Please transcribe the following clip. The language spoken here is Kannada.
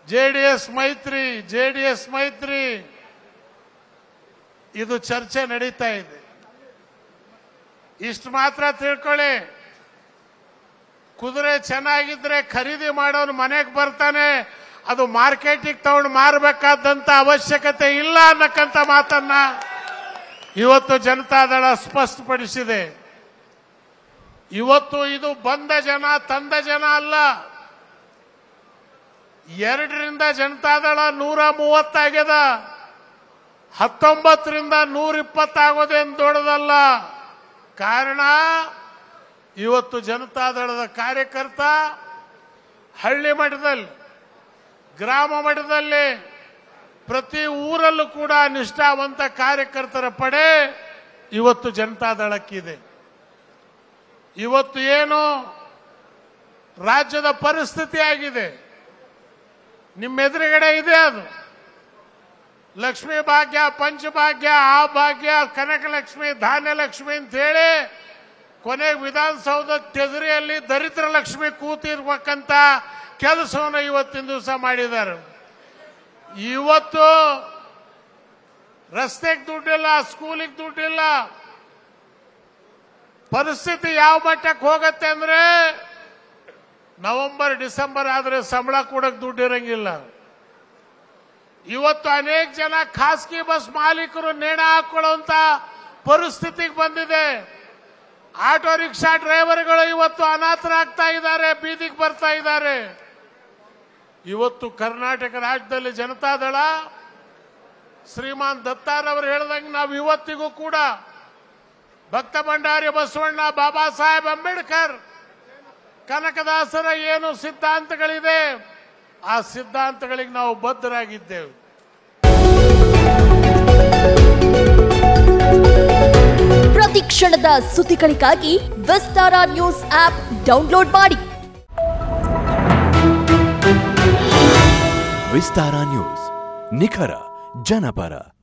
ಜೆ ಡಿ ಎಸ್ ಮೈತ್ರಿ ಜೆ ಡಿ ಎಸ್ ಮೈತ್ರಿ ಇದು ಚರ್ಚೆ ನಡೀತಾ ಇದೆ ಇಷ್ಟು ಮಾತ್ರ ತಿಳ್ಕೊಳ್ಳಿ ಕುದುರೆ ಚೆನ್ನಾಗಿದ್ರೆ ಖರೀದಿ ಮಾಡೋನು ಮನೆಗೆ ಬರ್ತಾನೆ ಅದು ಮಾರ್ಕೆಟಿಗೆ ತಗೊಂಡು ಮಾರಬೇಕಾದಂತ ಅವಶ್ಯಕತೆ ಇಲ್ಲ ಅನ್ನಕ್ಕಂತ ಮಾತನ್ನ ಇವತ್ತು ಜನತಾದಳ ಸ್ಪಷ್ಟಪಡಿಸಿದೆ ಇವತ್ತು ಇದು ಬಂದ ಜನ ತಂದ ಜನ ಅಲ್ಲ ಎರಡರಿಂದ ಜನತಾದಳ ನೂರ ಮೂವತ್ತಾಗ್ಯದ ಹತ್ತೊಂಬತ್ತರಿಂದ ನೂರ ಇಪ್ಪತ್ತಾಗೋದೇನು ದೊಡ್ಡದಲ್ಲ ಕಾರಣ ಇವತ್ತು ಜನತಾದಳದ ಕಾರ್ಯಕರ್ತ ಹಳ್ಳಿ ಮಟ್ಟದಲ್ಲಿ ಗ್ರಾಮ ಮಟ್ಟದಲ್ಲಿ ಪ್ರತಿ ಊರಲ್ಲೂ ಕೂಡ ನಿಷ್ಠಾವಂತ ಕಾರ್ಯಕರ್ತರ ಪಡೆ ಇವತ್ತು ಜನತಾದಳಕ್ಕಿದೆ ಇವತ್ತು ಏನು ರಾಜ್ಯದ ಪರಿಸ್ಥಿತಿ ಆಗಿದೆ ನಿಮ್ಮ ಎದುರುಗಡೆ ಇದೆ ಅದು ಲಕ್ಷ್ಮೀ ಭಾಗ್ಯ ಪಂಚಭಾಗ್ಯ ಆ ಭಾಗ್ಯ ಕನಕಲಕ್ಷ್ಮಿ ಧಾನ್ಯಲಕ್ಷ್ಮಿ ಅಂತ ಹೇಳಿ ಕೊನೆಗೆ ವಿಧಾನಸೌಧ ತೆದುರಿಯಲ್ಲಿ ದರಿದ್ರ ಲಕ್ಷ್ಮಿ ಕೂತಿರ್ಬೇಕಂತ ಕೆಲಸವನ್ನು ಇವತ್ತಿನ ದಿವಸ ಮಾಡಿದ್ದಾರೆ ಇವತ್ತು ರಸ್ತೆಗೆ ದುಡ್ಡಿಲ್ಲ ಸ್ಕೂಲಿಗೆ ದುಡ್ಡಿಲ್ಲ ಪರಿಸ್ಥಿತಿ ಯಾವ ಮಟ್ಟಕ್ಕೆ ಹೋಗತ್ತೆ ಅಂದ್ರೆ ನವೆಂಬರ್ ಡಿಸೆಂಬರ್ ಆದ್ರೆ ಸಂಬಳ ಕೊಡಕ್ ದುಡ್ಡು ಇರಂಗಿಲ್ಲ ಇವತ್ತು ಅನೇಕ ಜನ ಖಾಸಗಿ ಬಸ್ ಮಾಲೀಕರು ನೇಣ ಹಾಕೊಳ್ಳುವಂತ ಪರಿಸ್ಥಿತಿಗೆ ಬಂದಿದೆ ಆಟೋ ರಿಕ್ಷಾ ಡ್ರೈವರ್ಗಳು ಇವತ್ತು ಅನಾಥರಾಗ್ತಾ ಇದ್ದಾರೆ ಬೀದಿಗೆ ಬರ್ತಾ ಇದ್ದಾರೆ ಇವತ್ತು ಕರ್ನಾಟಕ ರಾಜ್ಯದಲ್ಲಿ ಜನತಾದಳ ಶ್ರೀಮಾನ್ ದತ್ತಾರವರು ಹೇಳ್ದಂಗೆ ನಾವು ಇವತ್ತಿಗೂ ಕೂಡ ಭಕ್ತ ಭಂಡಾರಿ ಬಸವಣ್ಣ ಬಾಬಾ ಸಾಹೇಬ್ ಅಂಬೇಡ್ಕರ್ ಕನಕದಾಸರ ಏನು ಸಿದ್ಧಾಂತಗಳಿದೆ ಆ ಸಿದ್ಧಾಂತಗಳಿಗೆ ನಾವು ಬದ್ಧರಾಗಿದ್ದೇವೆ ಪ್ರತಿ ಕ್ಷಣದ ಸುದ್ದಿಗಳಿಗಾಗಿ ವಿಸ್ತಾರ ನ್ಯೂಸ್ ಆಪ್ ಡೌನ್ಲೋಡ್ ಮಾಡಿ ವಿಸ್ತಾರ ನ್ಯೂಸ್ ನಿಖರ ಜನಪರ